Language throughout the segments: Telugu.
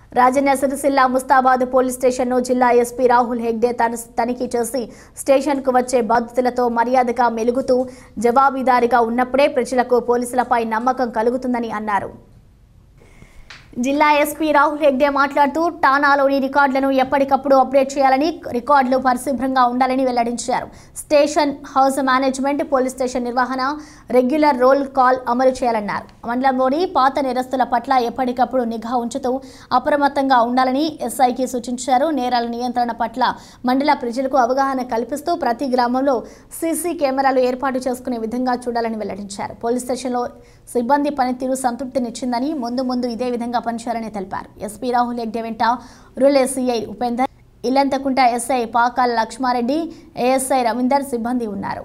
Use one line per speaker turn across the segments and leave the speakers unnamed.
రాజన్న సిరిసిల్ల ముస్తాబాద్ పోలీస్ స్టేషన్ను జిల్లా ఎస్పీ రాహుల్ హెగ్డే తన తనిఖీ చేసి స్టేషన్కు వచ్చే బాధితులతో మర్యాదగా మెలుగుతూ జవాబుదారీగా ఉన్నప్పుడే ప్రజలకు పోలీసులపై నమ్మకం కలుగుతుందని అన్నారు జిల్లా ఎస్పీ రాహుల్ హెగ్డే మాట్లాడుతూ టానాలోని రికార్డులను ఎప్పటికప్పుడు అప్డేట్ చేయాలని రికార్డులు పరిశుభ్రంగా ఉండాలని వెల్లడించారు station house management police station నిర్వహణ రెగ్యులర్ రోల్ కాల్ అమలు చేయాలన్నారు మండలంలోని పాత నేరస్తుల పట్ల ఎప్పటికప్పుడు నిఘా ఉంచుతూ అప్రమత్తంగా ఉండాలని ఎస్ఐకి సూచించారు నేరాల నియంత్రణ పట్ల మండల ప్రజలకు అవగాహన కల్పిస్తూ ప్రతి గ్రామంలో సీసీ కెమెరాలు ఏర్పాటు చేసుకునే విధంగా చూడాలని వెల్లడించారు పోలీస్ స్టేషన్లో సిబ్బంది పనితీరు సంతృప్తినిచ్చిందని ముందు ముందు ఇదే విధంగా పనిచేయాలని తెలిపారు ఎస్పీ రాహుల్ హెగ్డే వెంట rural SI Upender Illanthakunta SI Pakala Lakshma Reddy ASI Ravinder సిబ్బంది ఉన్నారు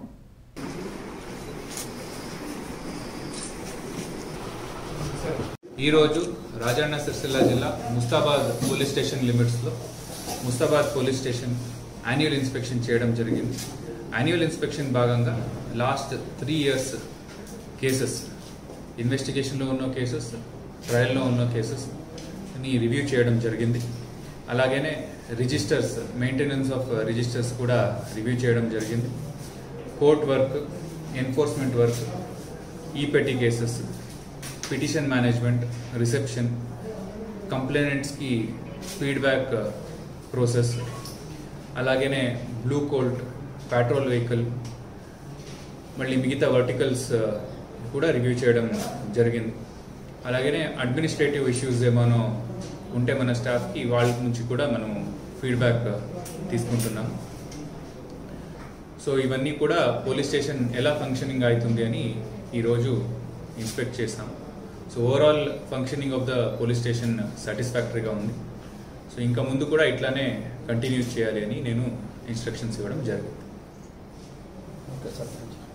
ఈరోజు రాజన్న సిరిసిల్ల జిల్లా ముస్తాబాద్ పోలీస్ స్టేషన్ లిమిట్స్లో Mustabad police station annual inspection చేయడం జరిగింది యాన్యువల్ ఇన్స్పెక్షన్ భాగంగా లాస్ట్ త్రీ ఇయర్స్ కేసెస్ ఇన్వెస్టిగేషన్లో ఉన్న కేసెస్ ట్రయల్లో ఉన్న కేసెస్ ని రివ్యూ చేయడం జరిగింది అలాగనే రిజిస్టర్స్ మెయింటెనెన్స్ ఆఫ్ రిజిస్టర్స్ కూడా రివ్యూ చేయడం జరిగింది కోర్ట్ వర్క్ ఎన్ఫోర్స్మెంట్ వర్క్ ఈ petty cases petition management reception కంప్లైనెంట్స్కి ఫీడ్బ్యాక్ ప్రోసెస్ అలాగనే బ్లూ కోల్ట్ పెట్రోల్ వెహికల్ మళ్ళీ మిగతా వర్టికల్స్ కూడా రివ్యూ చేయడం జరిగింది అలాగనే అడ్మినిస్ట్రేటివ్ ఇష్యూస్ ఏమైనా ఉంటే మన స్టాఫ్కి వాళ్ళ నుంచి కూడా మనం ఫీడ్బ్యాక్ తీసుకుంటున్నాం సో ఇవన్నీ కూడా పోలీస్ స్టేషన్ ఎలా ఫంక్షనింగ్ అవుతుంది అని ఈరోజు ఇన్స్పెక్ట్ చేస్తాం so overall functioning of the police station సాటిస్ఫాక్టరీగా ఉంది సో ఇంకా ముందు కూడా ఇట్లానే కంటిన్యూ చేయాలి అని నేను ఇన్స్ట్రక్షన్స్ ఇవ్వడం జరిగింది
ఓకే సార్ థ్యాంక్ యూ